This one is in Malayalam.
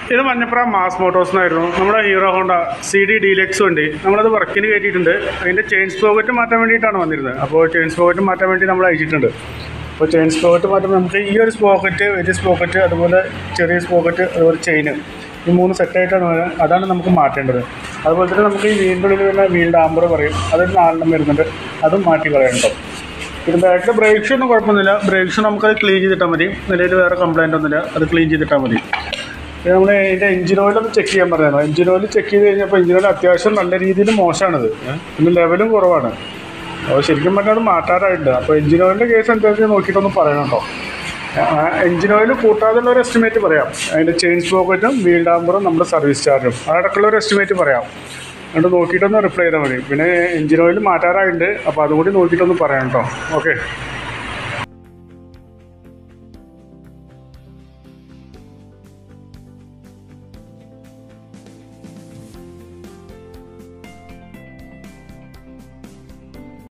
ഇത് മഞ്ഞപ്പുറ മാസ് മോട്ടോഴ്സ് എന്നായിരുന്നു നമ്മുടെ Hero Honda C D deluxe വണ്ടി നമ്മളത് വർക്കിന് കയറ്റിയിട്ടുണ്ട് അതിൻ്റെ ചെയിൻ സ്പോക്കറ്റ് മാറ്റാൻ വേണ്ടിയിട്ടാണ് വന്നിരുന്നത് അപ്പോൾ ചെയിൻ സ്പോക്കറ്റ് മാറ്റാൻ വേണ്ടി നമ്മൾ അയച്ചിട്ടുണ്ട് അപ്പോൾ ചെയിൻ സ്പോക്കറ്റ് മാറ്റുമ്പോൾ നമുക്ക് ഈ ഒരു സ്പോക്കറ്റ് വലിയ സ്പോക്കറ്റ് അതുപോലെ ചെറിയ സ്പോക്കറ്റ് അതുപോലെ ചെയിന് ഈ മൂന്ന് സെറ്റായിട്ടാണ് വരുന്നത് അതാണ് നമുക്ക് മാറ്റേണ്ടത് അതുപോലെ തന്നെ നമുക്ക് ഈ വീടിൻ്റെ ഉള്ളിൽ വരുന്ന വീൽ ഡാമ്പർ പറയും അതൊരു നാലെണ്ണം വരുന്നുണ്ട് അതും മാറ്റി കളയണ്ടോ പിന്നെ ബാക്കിൽ ബ്രേക്ക് ഷൂ ഒന്നും കുഴപ്പമൊന്നുമില്ല ബ്രേക്ക് ഷൂ നമുക്കത് ക്ലീൻ ചെയ്തിട്ടാൽ മതി നിലയിൽ വേറെ കംപ്ലൈൻ്റ് ഒന്നുമില്ല അത് ക്ലീൻ ചെയ്തിട്ടാൽ മതി പിന്നെ നമ്മൾ ഇതിൻ്റെ എഞ്ചിൻ ഓയിൽ ഒന്ന് ചെക്ക് ചെയ്യാൻ പറയാനോ എഞ്ചിൻ ഓയിൽ ചെക്ക് ചെയ്ത് കഴിഞ്ഞപ്പോൾ എഞ്ചിൻ ഓയിൽ അത്യാവശ്യം നല്ല രീതിയിൽ മോശമാണിത് പിന്നെ ലെവലും കുറവാണ് അപ്പോൾ ശരിക്കും പറഞ്ഞാൽ അത് മാറ്റാറായിട്ടുണ്ട് അപ്പോൾ എഞ്ചിൻ ഓയിലിൻ്റെ കേസ് എന്താണെന്ന് നോക്കിയിട്ടൊന്ന് പറയണം കേട്ടോ എഞ്ചിൻ ഓയിൽ കൂട്ടാതെയുള്ള ഒരു എസ്റ്റിമേറ്റ് പറയാം അതിൻ്റെ ചെയിൻ സ്പോക്കറ്റും വീൽ ഡാമ്പറും നമ്മുടെ സർവീസ് ചാർജും അതടക്കമുള്ള ഒരു എസ്റ്റിമേറ്റ് പറയാം എന്നിട്ട് നോക്കിയിട്ടൊന്ന് റിപ്ലൈ ചെയ്താൽ മതി പിന്നെ എഞ്ചിൻ ഓയിൽ മാറ്റാറായിട്ടുണ്ട് അപ്പോൾ അതുകൂടി നോക്കിയിട്ടൊന്ന് പറയാം കേട്ടോ ഓക്കെ